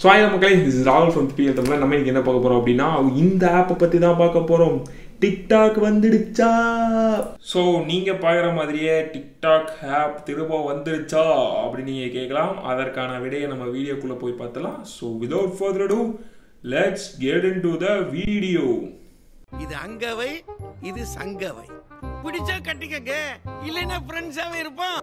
so ஆயிரம் மக்களே this is ராகுல் ஃப்ரம் பிஎல் தமிழ் நம்ம இன்னைக்கு என்ன பார்க்க போகிறோம் அப்படின்னா இந்த ஆப்பை பற்றி தான் பார்க்க போகிறோம் டிக்டாக் வந்துடுச்சா ஸோ நீங்கள் பார்க்குற மாதிரியே டிக்டாக் ஆப் திரும்ப வந்துடுச்சா அப்படின்னு நீங்கள் கேட்கலாம் அதற்கான விடையை நம்ம வீடியோக்குள்ளே போய் பார்த்தலாம் so without further ado let's get into the video இது அங்கவை இது சங்கவை பிடிச்சா கட்டிக்கங்க இல்லைன்னா ஃப்ரெண்ட்ஸாவே இருப்போம்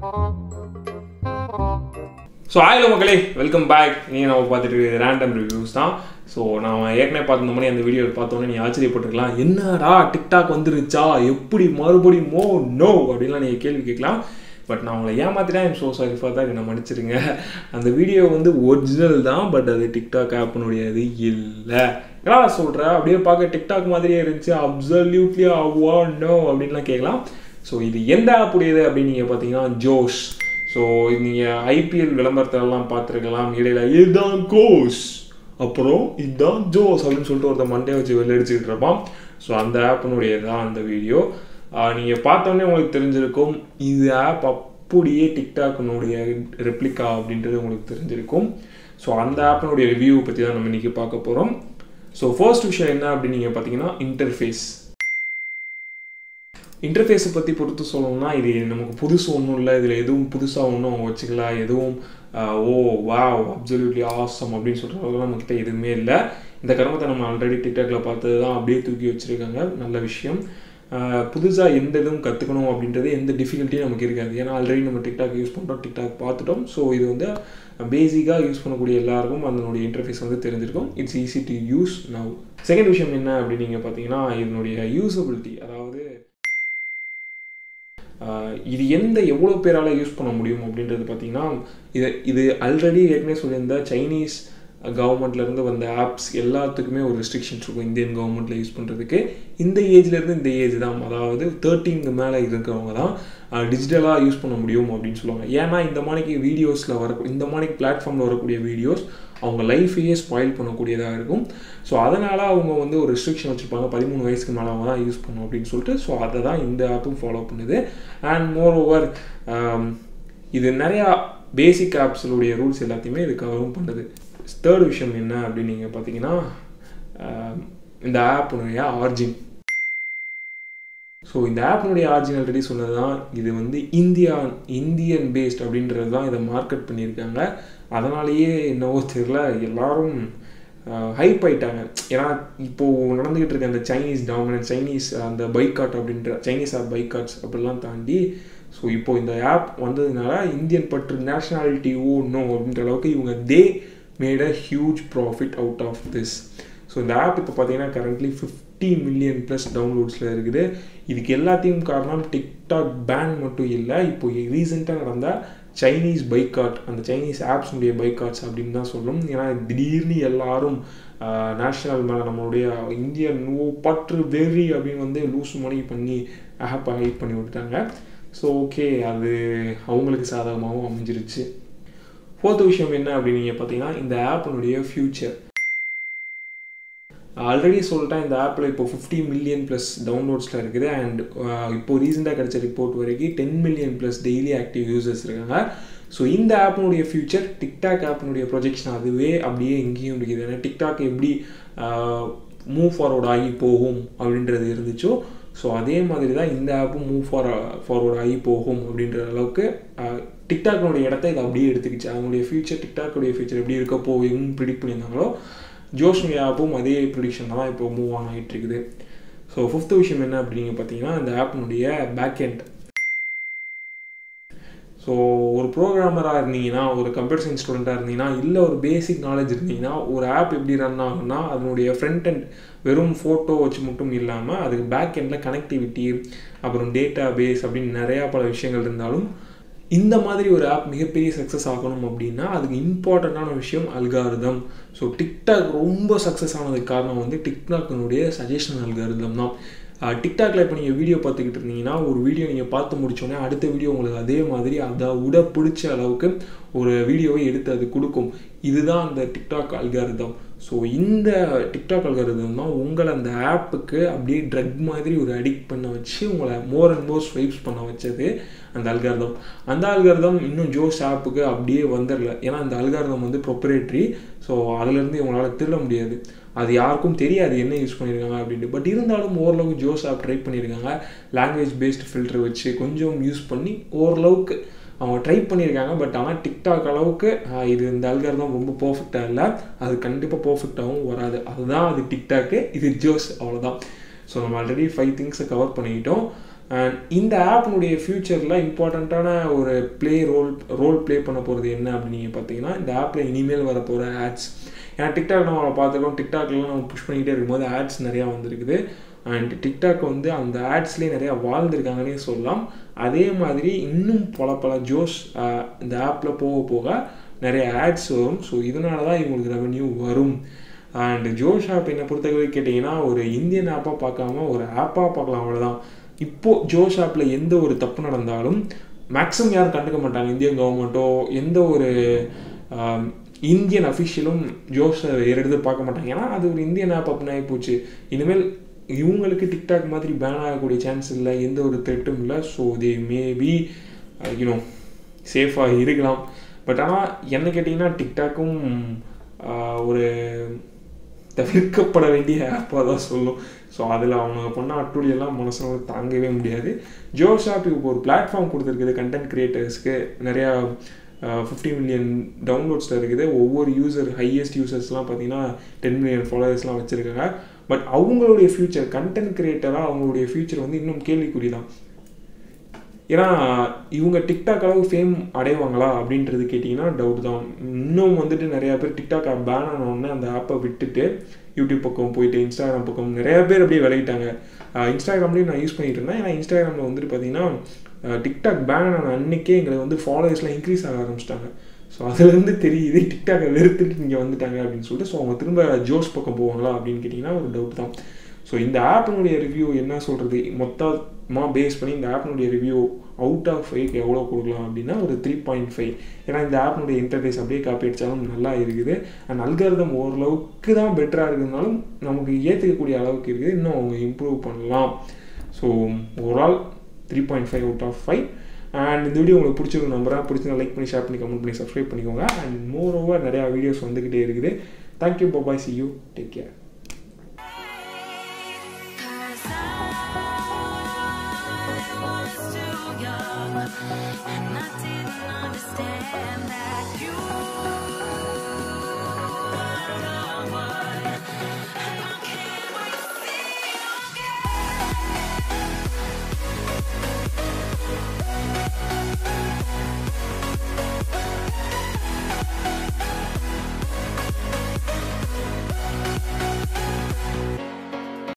ஸோ ஆயில மக்களே வெல்கம் பேக் நீங்கள் நம்ம பார்த்துட்டு இருக்கிறது ரேண்டம் ரிவ்யூஸ் தான் ஸோ நான் ஏற்கனவே பார்த்த மாதிரி அந்த வீடியோ பார்த்தோன்னே நீ ஆச்சரியப்பட்டிருக்கலாம் என்னடா டிக்டாக் வந்துருச்சா எப்படி மறுபடியும் மோ நோ அப்படின்லாம் நீங்கள் கேள்வி கேட்கலாம் பட் நான் உங்களை ஏமாத்திட்டேன் ஐம் ஸோ சாரி ஃபார் தான் என்ன மன்னிச்சிருங்க அந்த வீடியோ வந்து ஒரிஜினல் தான் பட் அது டிக்டாக் ஆப்பினுடையது இல்லை என்னடா சொல்கிற அப்படியே பார்க்க டிக்டாக் மாதிரியே இருந்துச்சு அப்சல்யூட்லி அவ்வா நோ அப்படின்லாம் கேட்கலாம் ஸோ இது எந்த ஆப் உடையது அப்படின்னு நீங்கள் பார்த்தீங்கன்னா ஜோஷ் ஸோ நீங்கள் ஐபிஎல் விளம்பரத்திலலாம் பார்த்துருக்கலாம் இடையில இதுதான் கோஸ் அப்புறம் இதுதான் ஜோஸ் அப்படின்னு சொல்லிட்டு ஒருத்தர் மண்டே வச்சு வெளில அடிச்சுக்கிட்டு இருப்பான் ஸோ அந்த ஆப்பினுடைய தான் அந்த வீடியோ நீங்கள் பார்த்தோன்னே உங்களுக்கு தெரிஞ்சிருக்கும் இது ஆப் அப்படியே டிக்டாக்கினுடைய ரெப்ளிகா அப்படின்றது உங்களுக்கு தெரிஞ்சிருக்கும் ஸோ அந்த ஆப்பினுடைய ரிவ்யூ பற்றி தான் நம்ம இன்றைக்கி பார்க்க போகிறோம் ஸோ ஃபர்ஸ்ட் விஷயம் என்ன அப்படின்னு நீங்கள் பார்த்தீங்கன்னா இன்டர்ஃபேஸ் இன்டர்ஃபேஸை பற்றி பொறுத்து சொல்லணும்னா இது நமக்கு புதுசு ஒன்றும் இல்லை இதில் எதுவும் புதுசாக ஒன்றும் அவங்க வச்சுக்கலாம் எதுவும் ஓ வா அப்சல்யூட்லி ஆசம் அப்படின்னு சொல்கிற அளவுக்கு நம்மக்கிட்ட எதுவுமே இல்லை இந்த கர்மத்தை நம்ம ஆல்ரெடி டிக்டாக்ல பார்த்தது தான் அப்படியே தூக்கி வச்சுருக்காங்க நல்ல விஷயம் புதுசாக எந்த இதுவும் கற்றுக்கணும் அப்படின்றது எந்த டிஃபிகல்ட்டியும் நமக்கு இருக்காது ஏன்னா ஆல்ரெடி நம்ம டிக்டாக் யூஸ் பண்ணுறோம் டிக்டாக் பார்த்துட்டோம் ஸோ இது வந்து பேசிக்காக யூஸ் பண்ணக்கூடிய எல்லாருக்கும் அதனுடைய இன்டர்ஃபேஸ் வந்து தெரிஞ்சிருக்கும் it's easy to use now second விஷயம் என்ன அப்படின்னு நீங்கள் பார்த்தீங்கன்னா இதனுடைய யூஸபிலிட்டி அதாவது இது எந்த எவ்வளோ பேரால் யூஸ் பண்ண முடியும் அப்படின்றது பார்த்தீங்கன்னா இது இது ஆல்ரெடி ஏற்கனவே சொல்லியிருந்த சைனீஸ் கவர்மெண்ட்லேருந்து வந்த ஆப்ஸ் எல்லாத்துக்குமே ஒரு ரெஸ்ட்ரிக்ஷன்ஸ் இருக்கும் இந்தியன் கவர்மெண்ட்டில் யூஸ் பண்ணுறதுக்கு இந்த ஏஜ்லேருந்து இந்த ஏஜ் தான் அதாவது தேர்ட்டீனுக்கு மேலே இருக்கிறவங்க தான் டிஜிட்டலாக யூஸ் பண்ண முடியும் அப்படின்னு சொல்லுவாங்க ஏன்னா இந்த மாதிரிக்கு வீடியோஸில் வர இந்த மாதிரி பிளாட்ஃபார்மில் வரக்கூடிய வீடியோஸ் அவங்க லைஃபையே ஸ்பாயில் பண்ணக்கூடியதாக இருக்கும் ஸோ அதனால் அவங்க வந்து ஒரு ரெஸ்ட்ரிக்ஷன் வச்சுருப்பாங்க பதிமூணு வயசுக்கு மேலே அவங்க தான் யூஸ் பண்ணணும் அப்படின்னு சொல்லிட்டு ஸோ அதை தான் இந்த ஆப்பும் ஃபாலோ பண்ணுது அண்ட் மோர் ஓவர் இது நிறையா பேசிக் ஆப்ஸுடைய ரூல்ஸ் எல்லாத்தையுமே இது கவரும் பண்ணுது தேர்ட் விஷயம் என்ன அப்படின்னு நீங்கள் பார்த்தீங்கன்னா இந்த ஆப்புடைய ஆர்ஜின் ஸோ இந்த ஆப்பினுடைய ஆர்ஜின் ஆல்ரெடி சொன்னது தான் இது வந்து இந்தியா இந்தியன் பேஸ்ட் அப்படின்றது தான் இதை மார்க்கெட் பண்ணியிருக்காங்க அதனாலேயே என்னவோ தெரில எல்லாரும் ஹைப் ஆயிட்டாங்க ஏன்னா இப்போது நடந்துகிட்டு இருக்க அந்த சைனீஸ் டாமினன்ஸ் சைனீஸ் அந்த பைக்காட் அப்படின்ற சைனீஸ் ஆப் பைக்காட்ஸ் அப்படிலாம் தாண்டி ஸோ இப்போ இந்த ஆப் வந்ததுனால இந்தியன் பற்று நேஷ்னாலிட்டி ஓ நோ அப்படின்ற அளவுக்கு இவங்க they made a huge profit out of this so இந்த ஆப் இப்போ பார்த்தீங்கன்னா கரண்ட்லி ஃபிஃப்டி மில்லியன் ப்ளஸ் டவுன்லோட்ஸில் இருக்குது இதுக்கு எல்லாத்தையும் காரணம் டிக்டாக் பேன் மட்டும் இல்லை இப்போ ரீசெண்டாக நடந்த சைனீஸ் பைக்காட் அந்த சைனீஸ் ஆப்ஸுடைய பைக்காட்ஸ் அப்படின்னு தான் சொல்லும் ஏன்னா திடீர்னு எல்லாரும் நேஷ்னல் மேலே நம்மளுடைய இந்தியன் ஓ பற்று வெறி அப்படின்னு வந்து லூஸ் மணி பண்ணி ஆப்பை ஹைப் பண்ணி விட்டுட்டாங்க ஸோ ஓகே அது அவங்களுக்கு சாதகமாகவும் அமைஞ்சிருச்சு ஃபோர்த் விஷயம் என்ன அப்படின்னு நீங்கள் பார்த்தீங்கன்னா இந்த ஆப்பினுடைய ஃப்யூச்சர் ஆல்ரெடி சொல்லிட்டேன் இந்த ஆப்பில் இப்போ ஃபிஃப்டி மில்லியன் ப்ளஸ் டவுன்லோட்ஸில் இருக்குது அண்ட் இப்போ ரீசெண்டாக கிடைச்ச ரிப்போர்ட் வரைக்கும் ten million plus daily active users இருக்காங்க ஸோ இந்த ஆப்பினுடைய ஃபியூச்சர் டிக்டாக் ஆப்பினுடைய ப்ரொஜெக்ஷன் அதுவே அப்படியே எங்கேயும் இருக்குது ஏன்னா டிக்டாக் எப்படி மூவ் ஃபார்வர்ட் ஆகி போகும் அப்படின்றது இருந்துச்சோ ஸோ அதே மாதிரி தான் இந்த ஆப்பும் மூவ் ஃபார் ஃபார்வர்ட் ஆகி போகும் அப்படின்ற அளவுக்கு டிக்டாக்னுடைய இடத்த இதை அப்படியே எடுத்துக்கிச்சு அவங்களுடைய ஃபியூச்சர் டிக்டாக்குடைய ஃபியூச்சர் எப்படி இருக்க போகும் ப்ரிடிக்ட் பண்ணியிருந்தாங்களோ ஜோஷ்னுடைய ஆப்பும் அதே ப்ரிடிக்ஷன் தான் இப்போ மூவ் ஆன் ஆகிட்டு இருக்குது ஸோ ஃபிஃப்த் விஷயம் என்ன அப்படிங்க பார்த்தீங்கன்னா இந்த ஆப்பினுடைய பேக் எண்ட் ஸோ ஒரு ப்ரோக்ராமராக இருந்தீங்கன்னா ஒரு கம்ப்யூட்டர் சயின்ஸ் ஸ்டூடெண்ட்டாக இருந்தீங்கன்னா இல்லை ஒரு பேசிக் நாலேஜ் இருந்தீங்கன்னா ஒரு ஆப் எப்படி ரன் ஆகும்னா அதனுடைய ஃப்ரண்ட் அண்ட் வெறும் ஃபோட்டோ வச்சு மட்டும் இல்லாமல் அதுக்கு பேக் எண்டில் கனெக்டிவிட்டி அப்புறம் டேட்டா பேஸ் அப்படின்னு நிறையா பல விஷயங்கள் இருந்தாலும் இந்த மாதிரி ஒரு ஆப் மிகப்பெரிய சக்ஸஸ் ஆகணும் அப்படின்னா அதுக்கு இம்பார்ட்டண்ட்டான விஷயம் அல்காரிதம் ஸோ டிக்டாக் ரொம்ப சக்ஸஸ் ஆனதுக்கு காரணம் வந்து டிக்டாக்கினுடைய சஜஷன் அல்காரிதம் தான் டிக்டாக்ல இப்போ நீங்கள் வீடியோ பார்த்துக்கிட்டு இருந்தீங்கன்னா ஒரு வீடியோ நீங்கள் பார்த்து முடிச்சோடனே அடுத்த வீடியோ உங்களுக்கு அதே மாதிரி அதை விட பிடிச்ச அளவுக்கு ஒரு வீடியோவை எடுத்து அது கொடுக்கும் இதுதான் அந்த டிக்டாக் அல்காரிதம் ஸோ இந்த டிக்டாக் அல்காரிதம் தான் உங்களை அந்த ஆப்புக்கு அப்படியே ட்ரக் மாதிரி ஒரு அடிக்ட் பண்ண வச்சு உங்களை மோர் அண்ட் மோர் ஸ்வைப்ஸ் பண்ண வச்சது அந்த அல்காரிதம் அந்த அல்காரிதம் இன்னும் ஜோஸ் ஆப்புக்கு அப்படியே வந்துடல ஏன்னா அந்த அல்காரிதம் வந்து ப்ரொப்பரேட்ரி ஸோ அதுலேருந்து இவங்களால் திருட முடியாது அது யாருக்கும் தெரியாது என்ன யூஸ் பண்ணியிருக்காங்க அப்படின்ட்டு பட் இருந்தாலும் ஓரளவுக்கு ஜோஸ் ஆப் ட்ரை பண்ணியிருக்காங்க லாங்குவேஜ் பேஸ்டு ஃபில்டர் வச்சு கொஞ்சம் யூஸ் பண்ணி ஓரளவுக்கு அவங்க ட்ரை பண்ணியிருக்காங்க பட் ஆனால் டிக்டாக் அளவுக்கு ஆஹ், இது இந்த அல்காரிதம் ரொம்ப பர்ஃபெக்டாக இல்லை அது கண்டிப்பாக பர்ஃபெக்டாகவும் வராது அதுதான் அது டிக்டாக்கு இது ஜோஸ் அவ்வளோதான் ஸோ நம்ம ஆல்ரெடி ஃபைவ் திங்ஸை கவர் பண்ணிக்கிட்டோம் அண்ட் இந்த ஆப்னுடைய ஃப்யூச்சரில் இம்பார்ட்டண்ட்டான ஒரு ப்ளே ரோல் ரோல் ப்ளே பண்ண போகிறது என்ன அப்படின்னு நீங்கள் பார்த்தீங்கன்னா இந்த ஆப்பில் இனிமேல் வர போகிற ஆட்ஸ் ஏன்னா டிக்டாக் நம்ம பார்த்துருக்கோம் டிக்டாக்லாம் நம்ம புஷ் பண்ணிக்கிட்டே இருக்கும்போது ஆட்ஸ் நிறையா வந்திருக்குது அண்ட் டிக்டாக் வந்து அந்த ஆட்ஸ்லேயே நிறையா வாழ்ந்திருக்காங்கன்னே சொல்லலாம் அதே மாதிரி இன்னும் பல பல ஜோஸ் ஆஹ், இந்த ஆப்பில் போக போக நிறைய ஆட்ஸ் வரும் ஸோ இதனால தான் இவங்களுக்கு ரெவென்யூ வரும் அண்ட் ஜோஷ் ஆப் என்னை பொறுத்தவரை கேட்டிங்கன்னா ஒரு இந்தியன் ஆப்பாக பார்க்காம ஒரு ஆப்பாக பார்க்கலாம் அவ்வளோதான் இப்போது ஜோஷ் ஆப்பில் எந்த ஒரு தப்பு நடந்தாலும் மேக்ஸிமம் யாரும் கண்டுக்க மாட்டாங்க இந்தியன் கவர்மெண்ட்டோ எந்த ஒரு ஆம், இந்தியன் அஃபிஷியலும் ஜோஸை எடுத்து பார்க்க மாட்டாங்க ஏன்னா அது ஒரு இந்தியன் ஆப் அப்படின்னு ஆகி போச்சு இனிமேல் இவங்களுக்கு டிக்டாக் மாதிரி பேன் ஆகக்கூடிய சான்ஸ் இல்லை எந்த ஒரு த்ரெட்டும் இல்லை ஸோ தே மேபி யூனோ சேஃபாக இருக்கலாம் பட் ஆனால் என்ன கேட்டிங்கன்னா டிக்டாக்கும் ஆஹ், ஒரு தவிர்க்கப்பட வேண்டிய ஆப்பாக தான் சொல்லும் ஸோ அதில் அவங்க பண்ண அட்டுழியெல்லாம் மனசுல தாங்கவே முடியாது ஜோஸ் ஆப் இப்போ ஒரு பிளாட்ஃபார்ம் கொடுத்துருக்குது கண்டென்ட் கிரியேட்டர்ஸ்க்கு நிறையா ஃபிஃப்டி மில்லியன் டவுன்லோட்ஸில் இருக்குது ஒவ்வொரு யூசர் ஹையஸ்ட் யூசர்ஸ்லாம் பார்த்தீங்கன்னா டென் மில்லியன் ஃபாலோவர்ஸ்லாம் வச்சுருக்காங்க பட் அவங்களுடைய ஃபியூச்சர் கண்டென்ட் கிரியேட்டராக அவங்களுடைய ஃபியூச்சர் வந்து இன்னும் கேள்விக்குறி தான் ஏன்னா இவங்க டிக்டாக் அளவு ஃபேம் அடைவாங்களா அப்படின்றது கேட்டிங்கன்னா டவுட் தான் இன்னும் வந்துட்டு நிறையா பேர் டிக்டாக் ஆப் பேன் ஆனவுடனே அந்த ஆப்பை விட்டுட்டு யூடியூப் பக்கம் போயிட்டு இன்ஸ்டாகிராம் பக்கம் நிறையா பேர் அப்படியே விளையிட்டாங்க இன்ஸ்டாகிராம்லேயும் நான் யூஸ் பண்ணிட்டு இருந்தேன் ஏன்னா இன்ஸ்டாகிராமில் வந்துட்டு பார்த்தீங்கன்னா டிக்டாக் பேன் ஆன அன்னைக்கே எங்களுக்கு வந்து ஃபாலோவர்ஸ்லாம் இன்க்ரீஸ் ஆக ஆரம்பிச்சிட்டாங்க ஸோ அதுலேருந்து தெரியுது டிக்டாக்கை வெறுத்துட்டு இங்கே வந்துட்டாங்க அப்படின்னு சொல்லிட்டு ஸோ அவங்க திரும்ப ஜோஸ் பக்கம் போவாங்களா அப்படின்னு கேட்டிங்கன்னா ஒரு டவுட் தான் ஸோ இந்த ஆப்பினுடைய ரிவ்யூ என்ன சொல்கிறது மொத்தமாக பேஸ் பண்ணி இந்த ஆப்பினுடைய ரிவ்யூ அவுட் ஆஃப் ஃபைவ்க்கு எவ்வளோ கொடுக்கலாம் அப்படின்னா ஒரு த்ரீ பாயிண்ட் ஃபைவ் ஏன்னா இந்த ஆப்பினுடைய இன்டர்ஃபேஸ் அப்படியே காப்பி அடித்தாலும் நல்லா இருக்குது அண்ட் அல்காரதம் ஓரளவுக்கு தான் பெட்டராக இருக்கிறதுனாலும் நமக்கு ஏற்றுக்கக்கூடிய அளவுக்கு இருக்குது இன்னும் அவங்க இம்ப்ரூவ் பண்ணலாம் so overall three point five out of five and இந்த வீடியோ உங்களுக்கு பிடிச்சிருக்கும் நம்பராக பிடிச்சிருந்தா லைக் பண்ணி ஷேர் பண்ணி கமெண்ட் பண்ணி சப்ஸ்கிரைப் பண்ணிக்கோங்க அண்ட் மோர் ஓவர் நிறையா வீடியோஸ் வந்துக்கிட்டே இருக்குது thank you bye bye see you take care Cause I was too young and I didn't understand that you were the one